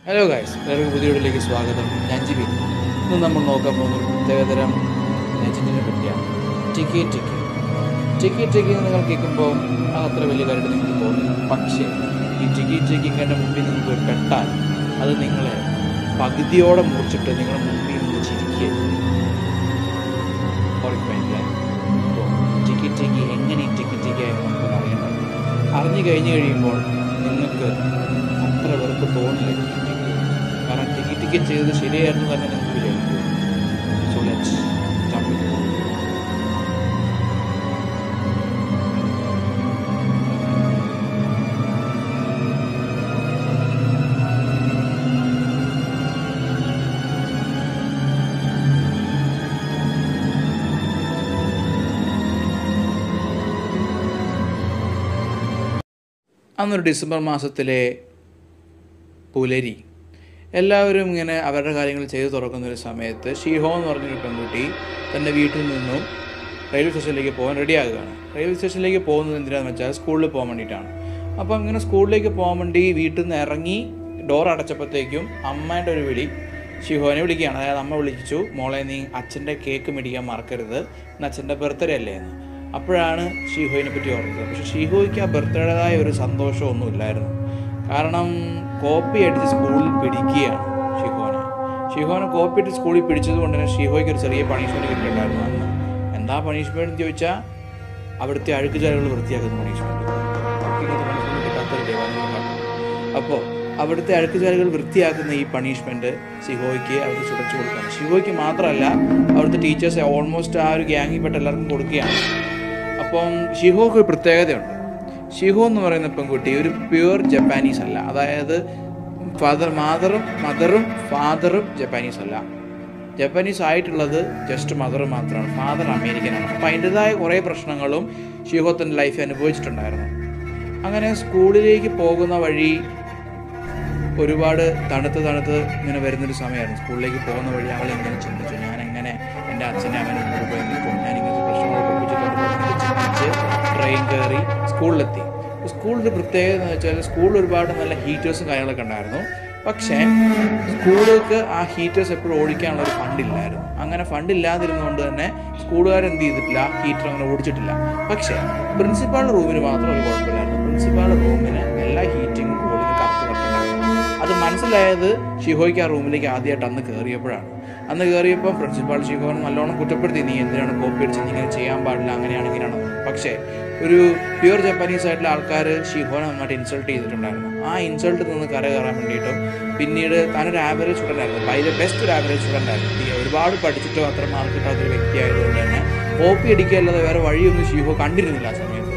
hello guys എല്ലാവർക്കും പുതിയ വീഡിയോയിലേക്ക് സ്വാഗതം ഞാൻ ജിബി ഇന്ന് നമ്മൾ നോക്കാൻ പോകുന്ന ഒരു പ്രത്യേകതരം നെജിനെ പറ്റിയാണ് ടിക്കി ടിക്കി ടിക്കി ടിക്കി എന്ന് നിങ്ങൾ കേൾക്കുമ്പോൾ അത് അത്ര വലിയ കാര്യമായിട്ട് നിങ്ങൾക്ക് തോന്നില്ല പക്ഷേ ഈ ടിക്കി ടിക്കിങ്ങിൻ്റെ മുമ്പിൽ നിങ്ങൾക്ക് ഒരു പെട്ടാൽ അത് നിങ്ങളെ പകുതിയോടെ മുറിച്ചിട്ട് നിങ്ങളുടെ മുമ്പിൽ നിന്ന് ചിരിക്കുകയും ഉറപ്പായില്ലേ അപ്പോൾ ടിക്കി ടിക്കി എങ്ങനെ ഈ ടിക്കി ടിക്കി ആയി നമുക്ക് അറിയേണ്ടത് അറിഞ്ഞു കഴിഞ്ഞു കഴിയുമ്പോൾ നിങ്ങൾക്ക് അത്ര വെറുപ്പ് തോന്നില്ല ടിക്കി ടിക്കി കാരണം ടിക്കി ടിക്കി ചെയ്തത് ശരിയായിരുന്നു തന്നെ നിങ്ങൾക്ക് വിചാരിക്കും സോ ലെറ്റ്സ് ജമ്പ് അന്നൊരു ഡിസംബർ മാസത്തിലെ പുലരി എല്ലാവരും ഇങ്ങനെ അവരുടെ കാര്യങ്ങൾ ചെയ്തു തുറക്കുന്ന ഒരു സമയത്ത് ഷീഹോ എന്ന് പറഞ്ഞൊരു പെൺകുട്ടി തൻ്റെ വീട്ടിൽ നിന്നും റെയിൽവേ സ്റ്റേഷനിലേക്ക് പോകാൻ റെഡിയാകുകയാണ് റെയിൽവേ സ്റ്റേഷനിലേക്ക് പോകുന്നത് എന്തിനാണെന്ന് വെച്ചാൽ സ്കൂളിൽ പോകാൻ വേണ്ടിയിട്ടാണ് അപ്പോൾ ഇങ്ങനെ സ്കൂളിലേക്ക് പോകാൻ വേണ്ടി വീട്ടിൽ നിന്ന് ഇറങ്ങി ഡോർ അടച്ചപ്പോഴത്തേക്കും അമ്മേൻ്റെ ഒരു വിളി ഷിഹോനെ വിളിക്കുകയാണ് അതായത് അമ്മ വിളിച്ചു മോളെ നീ അച്ഛൻ്റെ കേക്ക് മേടിക്കാൻ മറക്കരുത് ഇന്ന് അച്ഛൻ്റെ ബർത്ത്ഡേ അല്ലേ എന്ന് അപ്പോഴാണ് ഷീഹോയിനെ പറ്റി ഓർത്തത് പക്ഷെ ഷീഹോയ്ക്ക് ആ ബർത്ത്ഡേതായ ഒരു സന്തോഷമൊന്നും ഇല്ലായിരുന്നു കാരണം കോപ്പി അടിച്ച് സ്കൂളിൽ പിടിക്കുകയാണ് ഷിഹോനെ ഷിഹോനെ കോപ്പി അടിച്ച് സ്കൂളിൽ പിടിച്ചത് കൊണ്ട് തന്നെ ഷിഹോയ്ക്ക് ഒരു ചെറിയ പണിഷ്മെൻറ്റ് കിട്ടിയിട്ടുണ്ടായിരുന്നു അന്ന് എന്താ പണിഷ്മെൻറ്റ് എന്ന് ചോദിച്ചാൽ അവിടുത്തെ അഴുക്കുചാലുകൾ വൃത്തിയാക്കുന്ന പണിഷ്മെൻറ്റ് ഇങ്ങനത്തെ പണിഷ്മെൻറ്റ് കിട്ടാത്തൊരു ദേവാലയം അപ്പോൾ അവിടുത്തെ അഴുക്കുചാലുകൾ വൃത്തിയാക്കുന്ന ഈ പണിഷ്മെൻറ്റ് ഷിഹോയ്ക്ക് അവർ ചുടച്ചു കൊടുക്കുകയാണ് ഷിഹോയ്ക്ക് മാത്രമല്ല അവിടുത്തെ ടീച്ചേഴ്സ് ഓൾമോസ്റ്റ് ആ ഒരു ഗ്യാങ്ങിൽപ്പെട്ട എല്ലാവർക്കും കൊടുക്കുകയാണ് അപ്പം ഷിഹോക്ക് ഒരു പ്രത്യേകതയുണ്ട് ഷിഹോ എന്ന് പറയുന്ന പെൺകുട്ടി ഒരു പ്യുവർ ജപ്പാനീസ് അല്ല അതായത് ഫാദർ മാതറും മദറും ഫാദറും ജപ്പാനീസ് അല്ല ജപ്പാനീസ് ആയിട്ടുള്ളത് ജസ്റ്റ് മദർ മാത്രമാണ് ഫാദർ അമേരിക്കനാണ് അപ്പം അതിൻ്റെതായ കുറേ പ്രശ്നങ്ങളും ഷിഹോ തൻ്റെ ലൈഫിൽ അനുഭവിച്ചിട്ടുണ്ടായിരുന്നു അങ്ങനെ സ്കൂളിലേക്ക് പോകുന്ന വഴി ഒരുപാട് തണുത്ത് തണുത്ത് ഇങ്ങനെ വരുന്നൊരു സമയമായിരുന്നു സ്കൂളിലേക്ക് പോകുന്ന വഴി അവൾ ഇങ്ങനെ ചിന്തിച്ചു ഞാൻ എങ്ങനെ എൻ്റെ അച്ഛനെ അവനെ മുമ്പ് പോയി നിൽക്കും ഞാൻ ഇങ്ങനത്തെ പ്രശ്നങ്ങളൊക്കെ ഒപ്പിച്ചിട്ടുണ്ട് ചിന്തിച്ച് ട്രെയിൻ കയറി സ്കൂളിലെത്തി സ്കൂളിൻ്റെ പ്രത്യേകത എന്ന് വെച്ചാൽ സ്കൂളിൽ ഒരുപാട് നല്ല ഹീറ്റേഴ്സും കാര്യങ്ങളൊക്കെ ഉണ്ടായിരുന്നു പക്ഷേ സ്കൂളുകൾക്ക് ആ ഹീറ്റേഴ്സ് എപ്പോഴും ഓടിക്കാനുള്ള ഒരു ഫണ്ടില്ലായിരുന്നു അങ്ങനെ ഫണ്ട് ഇല്ലാതിരുന്നുകൊണ്ട് തന്നെ സ്കൂളുകാർ എന്ത് ചെയ്തിട്ടില്ല ഹീറ്റർ അങ്ങനെ ഓടിച്ചിട്ടില്ല പക്ഷേ പ്രിൻസിപ്പാളുടെ റൂമിന് മാത്രം ഒരു കുഴപ്പമില്ലായിരുന്നു പ്രിൻസിപ്പാളുടെ റൂമിന് എല്ലാ ഹീറ്റിങ്ങും ഓടുന്ന കറക്റ്റ് കറക്റ്റുണ്ടായിരുന്നു അത് മനസ്സിലായത് ഷിഹോയ്ക്ക് ആ റൂമിലേക്ക് ആദ്യമായിട്ട് അന്ന് കയറിയപ്പോഴാണ് അന്ന് കയറിയപ്പോൾ പ്രിൻസിപ്പാൾ ഷിഹോൻ നല്ലോണം കുറ്റപ്പെടുത്തി നീ എന്തിനാണ് കോപ്പി അടിച്ച് നീ ഇങ്ങനെ ചെയ്യാൻ പാടില്ല അങ്ങനെയാണ് ഇങ്ങനെയാണ് പക്ഷേ ഒരു പ്യുവർ ജപ്പാനീസ് ആയിട്ടുള്ള ആൾക്കാർ ഷിഹോനെ നന്നായിട്ട് ഇൻസൾട്ട് ചെയ്തിട്ടുണ്ടായിരുന്നു ആ ഇൻസൾട്ടിൽ നിന്ന് കര കയറാൻ വേണ്ടിയിട്ടും പിന്നീട് താനൊരു ആവറേജ് സ്റ്റുഡൻ്റ് ആയിരുന്നു ബൈ ദ ബെസ്റ്റ് ഒരു ആവറേജ് സ്റ്റുഡൻ്റ് ആയിരുന്നു ഈ ഒരുപാട് പഠിച്ചിട്ടോ അത്ര മാർക്ക് കിട്ടാത്ത ഒരു വ്യക്തിയായതുകൊണ്ട് തന്നെ കോപ്പി അടിക്കുകയല്ലാതെ വേറെ വഴിയൊന്നും ഷിഹോ കണ്ടിരുന്നില്ല ആ സമയത്ത്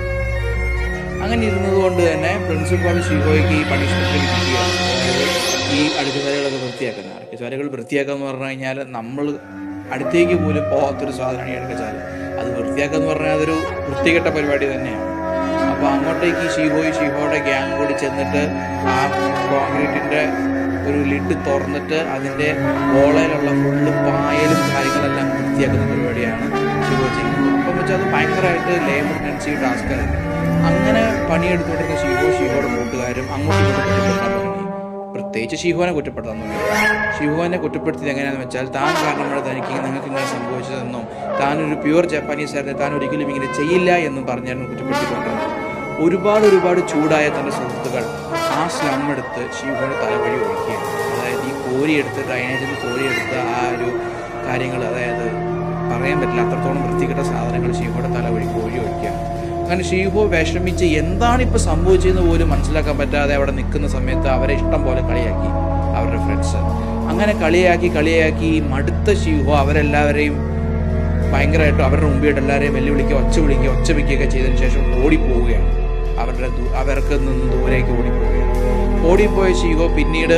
അങ്ങനെ ഇരുന്നത് കൊണ്ട് തന്നെ പ്രിൻസിപ്പാൾ ഷിഹോയ്ക്ക് ഈ പണിഷ്മെന്റ് കിട്ടുകയാണ് അതായത് ഈ അടുക്കുചാലുകളൊക്കെ വൃത്തിയാക്കുന്നത് അടുക്കുചാലുകൾ വൃത്തിയാക്കുക എന്ന് പറഞ്ഞു കഴിഞ്ഞാൽ നമ്മൾ അടുത്തേക്ക് പോലും പോകാത്തൊരു സാധനമാണ് ഈ അടുക്കുചാല് അത് വൃത്തിയാക്കുക എന്ന് പറഞ്ഞാൽ അതൊരു വൃത്തികെട്ട പരിപാടി തന്നെയാണ് അപ്പോൾ അങ്ങോട്ടേക്ക് ഈ ഷീഹോയും ഷീഹോയുടെ ഗ്യാങ് കൂടി ചെന്നിട്ട് ആ കോൺക്രീറ്റിൻ്റെ ഒരു ലിഡ് തുറന്നിട്ട് അതിൻ്റെ ഓളയിലുള്ള ഫുള്ള് പായലും കാര്യങ്ങളെല്ലാം വൃത്തിയാക്കുന്ന പരിപാടിയാണ് ഷിഹോ ചെയ്യുന്നത് അപ്പം വെച്ചാൽ അത് ഭയങ്കരമായിട്ട് ലേബർ ടെൻസി ടാസ്ക് ആയിരുന്നു അങ്ങനെ പണിയെടുത്തുകൊണ്ടിരുന്ന ഷീഹോ ഷീഹോയുടെ കൂട്ടുകാരും അങ്ങോട്ടും ഇങ്ങോട്ടും കുറ്റപ്പെടുത്താൻ തുടങ്ങി പ്രത്യേകിച്ച് ഷീഹോനെ കുറ്റപ്പെടുത്താൻ തുടങ്ങി ഷീഹോനെ കുറ്റപ്പെടുത്തിയത് എങ്ങനെയാണെന്ന് വെച്ചാൽ താൻ കാരണമാണ് തനിക്ക് നിങ്ങൾക്ക് ഇങ്ങനെ സംഭവിച്ചതെന്നും താനൊരു പ്യുവർ ജപ്പാനീസ് ആയിരുന്നു താൻ ഒരിക്കലും ഇങ്ങനെ ചെയ്യില്ല എന്നും പറഞ്ഞായിരുന്നു കുറ്റപ്പെടുത്തിക്കൊണ്ടിരുന്നത് ഒരുപാട് ഒരുപാട് ചൂടായ തൻ്റെ സുഹൃത്തുക്കൾ ആ സ്ലം എടുത്ത് ഷീഹോയുടെ തലവഴി ഒഴിക്കുകയാണ് അതായത് ഈ കോരിയെടുത്ത് ഡ്രൈനേജിൽ നിന്ന് കോരിയെടുത്ത ആ ഒരു കാര്യങ്ങൾ അതായത് പറയാൻ പറ്റില്ല അത്രത്തോളം വൃത്തികെട്ട സാധനങ്ങൾ ഷീഹോയുടെ തലവഴി കോരി ഒഴിക്കുകയാണ് അങ്ങനെ ഷീഹോ വിഷമിച്ച് എന്താണ് ഇപ്പോൾ സംഭവിച്ചതെന്ന് പോലും മനസ്സിലാക്കാൻ പറ്റാതെ അവിടെ നിൽക്കുന്ന സമയത്ത് അവരെ ഇഷ്ടം പോലെ കളിയാക്കി അവരുടെ ഫ്രണ്ട്സ് അങ്ങനെ കളിയാക്കി കളിയാക്കി മടുത്ത ഷീഹോ അവരെല്ലാവരെയും ഭയങ്കരമായിട്ട് അവരുടെ മുമ്പിട്ട് എല്ലാവരെയും വെല്ലുവിളിക്കുക ഒച്ച വിളിക്കുക ഒച്ച വിളിക്കുകയൊക്കെ ചെയ്തതിന് ശേഷം ഓടിപ്പോവുകയാണ് അവരുടെ ദൂ- അവർക്ക് നിന്ന് ദൂരേക്ക് ഓടിപ്പോവുകയാണ് ഓടിപ്പോയ ഷീഹോ പിന്നീട്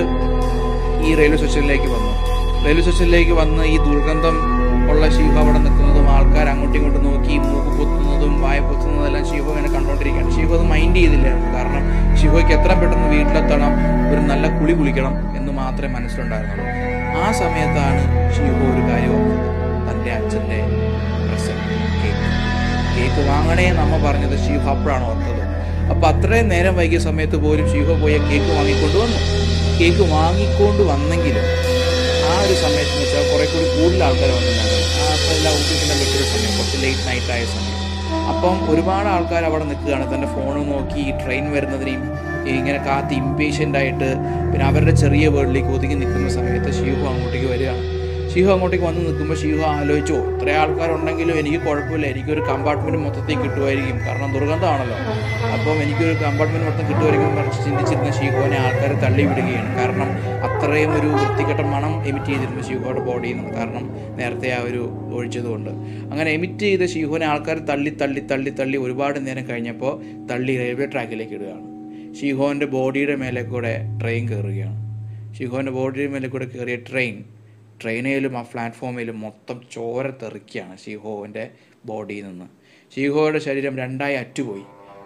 ഈ റെയിൽവേ സ്റ്റേഷനിലേക്ക് വന്നു റെയിൽവേ സ്റ്റേഷനിലേക്ക് വന്ന് ഈ ദുർഗന്ധം ഉള്ള ഷീഹോ അവിടെ നിൽക്കുന്നതും ആൾക്കാർ അങ്ങോട്ടും ഇങ്ങോട്ടും നോക്കി മൂക്ക് പൊത്തുന്നതും വായ പൊത്തുന്നതും എല്ലാം ഷീഹോ ഇങ്ങനെ കണ്ടുകൊണ്ടിരിക്കുകയാണ് ഷീഹോ അത് മൈൻഡ് ചെയ്തില്ലായിരുന്നു കാരണം ഷീഹോയ്ക്ക് എത്ര പെട്ടെന്ന് വീട്ടിലെത്തണം ഒരു നല്ല കുളി കുളിക്കണം എന്ന് മാത്രമേ മനസ്സിലുണ്ടായിരുന്നുള്ളൂ ആ സമയത്താണ് ഷീഹോ ഒരു കാര്യം ഓർത്തത് തൻ്റെ അച്ഛൻ്റെ പ്രസന്റ് കേക്ക് കേക്ക് വാങ്ങണേ നമ്മ പറഞ്ഞത് ഷീഹോ അപ്പോഴാണ് ഓർത്തത് അപ്പോൾ അത്രയും നേരം വൈകിയ സമയത്ത് പോലും ഷീഹോ പോയ കേക്ക് വാങ്ങിക്കൊണ്ടുവന്നു കേക്ക് വാങ്ങിക്കൊണ്ട് വന്നെങ്കിലും ആ ഒരു സമയത്ത് എന്ന് വെച്ചാൽ കുറെ കൂടി കൂടുതൽ ആൾക്കാർ വന്നിട്ടുണ്ടായിരുന്നു ആ അപ്പോൾ എല്ലാ ഓഫീസിൻ്റെ വെട്ടൊരു സമയം കുറച്ച് ലേറ്റ് നൈറ്റ് ആയ സമയം അപ്പം ഒരുപാട് ആൾക്കാർ അവിടെ നിൽക്കുകയാണ് തൻ്റെ ഫോൺ നോക്കി ഈ ട്രെയിൻ വരുന്നതിനെയും ഈ ഇങ്ങനെ കാത്ത് ഇമ്പേഷ്യൻ്റ് ആയിട്ട് പിന്നെ അവരുടെ ചെറിയ വേൾഡിലേക്ക് ഒതുങ്ങി നിൽക്കുന്ന സമയത്ത് ഷീഹു അങ്ങോട്ടേക്ക് വരികയാണ് ഷീഹു അങ്ങോട്ടേക്ക് വന്ന് നിൽക്കുമ്പോൾ ഷീഹു ആലോചിച്ചോ ഇത്ര ആൾക്കാരുണ്ടെങ്കിലും എനിക്ക് കുഴപ്പമില്ല എനിക്കൊരു കമ്പാർട്ട്മെൻറ്റ് മൊത്തത്തിൽ കിട്ടുമായിരിക്കും കാരണം ദുർഗന്ധമാണല്ലോ അപ്പം എനിക്കൊരു കമ്പാർട്ട്മെൻറ്റ് മൊത്തം കിട്ടുമായിരിക്കും എന്ന് പറഞ്ഞ് ചിന്തിച്ചിരുന്ന ഷീഹുവിനെ ആൾക്കാർ തള്ളി വിടുകയാണ് കാരണം അത്രയും ഒരു വൃത്തികെട്ട മണം എമിറ്റ് ചെയ്തിരുന്നു ഷീഹുയുടെ ബോഡിയിൽ നിന്ന് കാരണം നേരത്തെ ആ ഒരു ഒഴിച്ചതുകൊണ്ട് അങ്ങനെ എമിറ്റ് ചെയ്ത ഷീഹുവിനെ ആൾക്കാർ തള്ളി തള്ളി തള്ളി തള്ളി ഒരുപാട് നേരം കഴിഞ്ഞപ്പോൾ തള്ളി റെയിൽവേ ട്രാക്കിലേക്ക് ഇടുകയാണ് ഷീഹോൻ്റെ ബോഡിയുടെ മേലെ കൂടെ ട്രെയിൻ കയറുകയാണ് ഷീഹോൻ്റെ ബോഡിയുടെ മേലെ കൂടെ കയറിയ ട്രെയിൻ ട്രെയിനിലും ആ പ്ലാറ്റ്ഫോമിലും മൊത്തം ചോര തെറിക്കുകയാണ് ഷീഹോവിൻ്റെ ബോഡിയിൽ നിന്ന് ഷീഹോയുടെ ശരീരം രണ്ടായി അറ്റുപോയി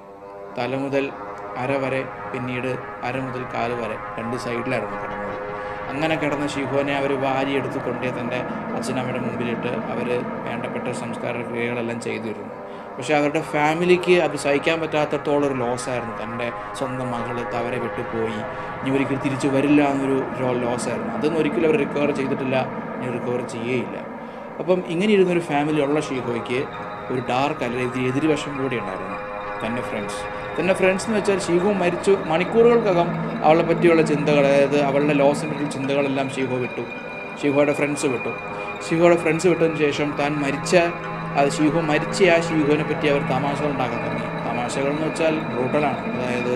തല മുതൽ അര വരെ പിന്നീട് അര മുതൽ കാല് വരെ രണ്ട് സൈഡിലായിരുന്നു കിടന്നത് അങ്ങനെ കിടന്ന ഷീഹോനെ അവർ വാരിയെടുത്ത് കൊണ്ടേ തൻ്റെ അച്ഛനമ്മയുടെ മുമ്പിലിട്ട് അവർ വേണ്ടപ്പെട്ട സംസ്കാര ക്രിയകളെല്ലാം ചെയ്തിരുന്നു പക്ഷേ അവരുടെ ഫാമിലിക്ക് അത് സഹിക്കാൻ പറ്റാത്തത്തോളം ഒരു ലോസായിരുന്നു തൻ്റെ സ്വന്തം മകൾ അവരെ വിട്ടുപോയി ഇനി ഒരിക്കലും തിരിച്ചു വരില്ല എന്നൊരു ലോസായിരുന്നു അതൊന്നും ഒരിക്കലും അവർ റിക്കവർ ചെയ്തിട്ടില്ല ഇനി റിക്കവർ ചെയ്യുകയില്ല അപ്പം ഇങ്ങനെ ഇരുന്നൊരു ഫാമിലി ഉള്ള ഷീഹോയ്ക്ക് ഒരു ഡാർക്ക് അല്ലെങ്കിൽ എതിർവശം കൂടി ഉണ്ടായിരുന്നു തൻ്റെ ഫ്രണ്ട്സ് തൻ്റെ ഫ്രണ്ട്സ് എന്ന് വെച്ചാൽ ഷീഹോ മരിച്ചു മണിക്കൂറുകൾക്കകം അവളെ പറ്റിയുള്ള ചിന്തകൾ അതായത് അവളുടെ ലോസിനെ പറ്റിയുള്ള ചിന്തകളെല്ലാം ഷീഹോ വിട്ടു ഷീഹോയുടെ ഫ്രണ്ട്സ് വിട്ടു ഷീഹോയുടെ ഫ്രണ്ട്സ് വിട്ടതിന് ശേഷം താൻ മരിച്ച അത് ഷീഹോ മരിച്ച ആ ഷീഹോനെ പറ്റി അവർ തമാശകൾ ഉണ്ടാക്കാൻ തുടങ്ങി തമാശകൾ എന്ന് വെച്ചാൽ ബ്രൂട്ടലാണ് അതായത്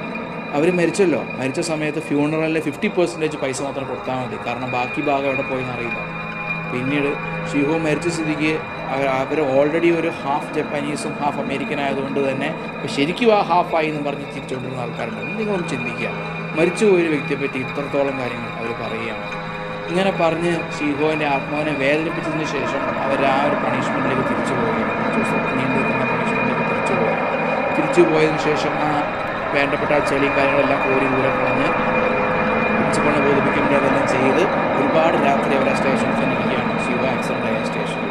അവർ മരിച്ചല്ലോ മരിച്ച സമയത്ത് ഫ്യൂണറലിലെ ഫിഫ്റ്റി പെർസെൻറ്റേജ് പൈസ മാത്രം കൊടുത്താൽ മതി കാരണം ബാക്കി ഭാഗം എവിടെ പോയെന്ന് അറിയില്ല പിന്നീട് ഷിഹോ മരിച്ച സ്ഥിതിക്ക് അവർ അവർ ഓൾറെഡി ഒരു ഹാഫ് ജപ്പാനീസും ഹാഫ് അമേരിക്കൻ ആയതുകൊണ്ട് തന്നെ ഇപ്പം ശരിക്കും ആ ഹാഫായി എന്ന് പറഞ്ഞ് തിരിച്ചുകൊണ്ടിരുന്ന ആൾക്കാരുണ്ട് നിങ്ങളൊന്ന് ചിന്തിക്കുക മരിച്ചുപോയൊരു വ്യക്തിയെ പറ്റി ഇത്രത്തോളം കാര്യങ്ങൾ അവർ പറയുകയാണ് ഇങ്ങനെ പറഞ്ഞ് ഷീഹോൻ്റെ ആത്മാവിനെ വേദനിപ്പിച്ചതിന് ശേഷം അവർ ആ ഒരു പണിഷ്മെൻറ്റിലേക്ക് തിരിച്ചു പോവുകയാണ് കുറച്ച് ദിവസം നീണ്ടു നിൽക്കുന്ന പണിഷ്മെൻറ്റിലേക്ക് തിരിച്ചു പോവുകയാണ് തിരിച്ചു പോയതിന് ശേഷം ആ വേണ്ടപ്പെട്ട ആ ചെളിയും കാര്യങ്ങളെല്ലാം കോരി ദൂരം കളഞ്ഞ് പ്രിൻസിപ്പളിനെ ബോധിപ്പിക്കേണ്ട അതെല്ലാം ചെയ്ത് ഒരുപാട് രാത്രി അവർ ആ സ്റ്റേഷനിൽ തന്നെ ഇരിക്കുകയാണ് ശിവ ആക്സിഡൻ്റ് ആയ സ്റ്റേഷനിൽ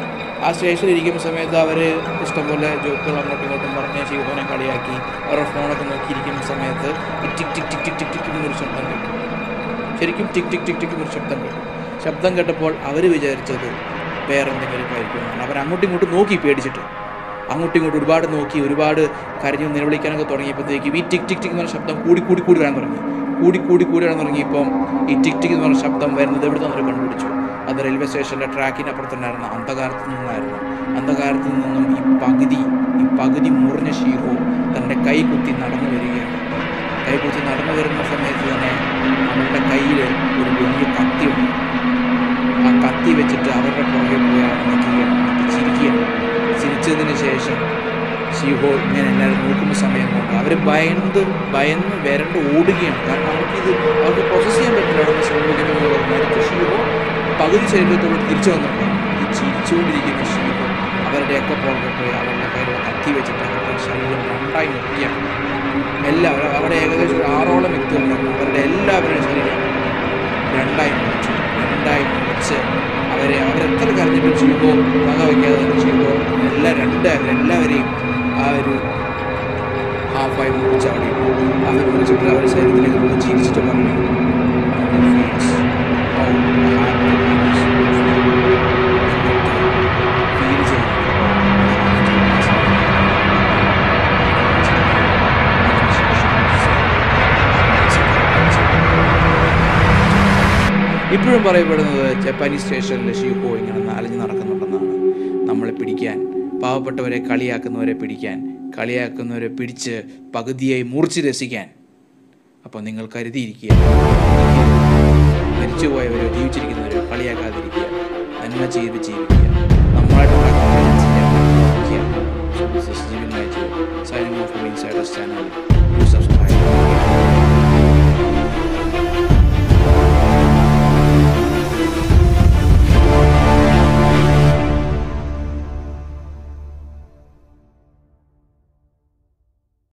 ആ സ്റ്റേഷനിൽ ഇരിക്കുന്ന സമയത്ത് അവർ ഇഷ്ടംപോലെ ജോക്കുകൾ അങ്ങോട്ടും ഇങ്ങോട്ടും പറഞ്ഞ് ശിവനെ കളിയാക്കി അവരുടെ ഫോണൊക്കെ നോക്കിയിരിക്കുന്ന സമയത്ത് ഈ ടിക് ടിക് ടിക് ടിക് ടിക് ടിക് എന്നൊരു ശബ്ദം കേട്ടു ശരിക്കും ടിക് ടിക് ടിക് ടിക് എന്നൊരു ശബ്ദം കേട്ടു ശബ്ദം കേട്ടപ്പോൾ അവർ വിചാരിച്ചത് വേറെന്തെങ്കിലും ആയിരിക്കും അവർ അങ്ങോട്ടും ഇങ്ങോട്ടും നോക്കി പേടിച്ചിട്ട് അങ്ങോട്ടും ഇങ്ങോട്ടും ഒരുപാട് നോക്കി ഒരുപാട് കരഞ്ഞു നിലവിളിക്കാനൊക്കെ തുടങ്ങിയപ്പോഴത്തേക്കും ഈ ടിക് ടിക് ടിക് എന്ന് പറഞ്ഞ ശബ്ദം കൂടി കൂടി കൂടി വരാൻ തുടങ്ങി കൂടി കൂടി കൂടി വരാൻ തുടങ്ങിയപ്പം ഈ ടിക് ടിക് എന്ന് പറഞ്ഞ ശബ്ദം വരുന്നത് എവിടെ നിന്ന് കണ്ടുപിടിച്ചു അത് റെയിൽവേ സ്റ്റേഷൻ്റെ ട്രാക്കിനപ്പുറത്തുണ്ടായിരുന്ന അന്ധകാരത്തിൽ നിന്നായിരുന്നു അന്ധകാരത്തിൽ നിന്നും ഈ പകുതി ഈ പകുതി മുറിഞ്ഞ ഷീഹോ തൻ്റെ കൈ കുത്തി നടന്നു വരികയാണ് കൈ കുത്തി നടന്നു വരുന്ന സമയത്ത് തന്നെ അവരുടെ കയ്യിൽ ഒരു വലിയ കത്തിയുണ്ട് ആ കത്തി വെച്ചിട്ട് അവരുടെ പുറകെ പോയി അവിടെ നിൽക്കുകയാണ് എന്നിട്ട് ചിരിക്കുകയാണ് ചിരിച്ചതിന് ശേഷം ഷീഹോ ഇങ്ങനെ എല്ലാവരും നോക്കുന്ന സമയം കൊണ്ട് അവർ ഭയന്ന് ഭയന്ന് വരണ്ട് ഓടുകയാണ് കാരണം അവർക്കിത് അവർക്ക് പ്രോസസ്സ് ചെയ്യാൻ പറ്റില്ല അവിടെ സംഭവിക്കുന്നത് മരിച്ച ഷീഹോ പകുതി ശരീരത്തോട് തിരിച്ചു വന്നിട്ടാണ് ഈ ചിരിച്ചുകൊണ്ടിരിക്കുന്ന ഷീഹോ അവരുടെയൊക്കെ പുറകെ പോയി അവരുടെ കയ്യിലുള്ള കത്തി വെച്ചിട്ട് അവരുടെ ശരീരം രണ്ടായി മുറിക്കുകയാണ് എല്ലാവരും അവിടെ ഏകദേശം ഒരു ആറോളം വ്യക്തികളുണ്ടായിരുന്നു അവരുടെ എല്ലാവരുടെയും ശരീരം രണ്ടായി മുറിച്ചു രണ്ടായി മുറിച്ച് അവരെ അവരെത്ര കരഞ്ഞിട്ടും ചെയ്യുമ്പോൾ വക വയ്ക്കാതെ തന്നെ ചെയ്യുമ്പോൾ എല്ലാ രണ്ട് എല്ലാവരെയും ആ ഒരു ഹാഫായി മുറിച്ച് അവിടെ ഇട്ടു അവർ മുറിച്ചിട്ട് അവരുടെ ശരീരത്തിലേക്ക് നമുക്ക് ചിരിച്ചിട്ട് പറഞ്ഞു ഫീൽ ഇപ്പോഴും പറയപ്പെടുന്നത് ജപ്പാനീസ് സ്റ്റേഷനിൽ ഷീഹോ ഇങ്ങനെ അലഞ്ഞു നടക്കുന്നുണ്ടെന്നാണ് നമ്മളെ പിടിക്കാൻ പാവപ്പെട്ടവരെ കളിയാക്കുന്നവരെ പിടിക്കാൻ കളിയാക്കുന്നവരെ പിടിച്ച് പകുതിയായി മുറിച്ച് രസിക്കാൻ അപ്പോൾ നിങ്ങൾ കരുതിയിരിക്കുക മരിച്ചുപോയവരോ ജീവിച്ചിരിക്കുന്നവരോ കളിയാക്കാതിരിക്കുക നന്മ ചെയ്ത് ജീവിക്കുക നമ്മളായിട്ടുണ്ടാക്കുന്ന ജീവിക്കുക so this is Jibin Mathew signing off Insiders channel subscribe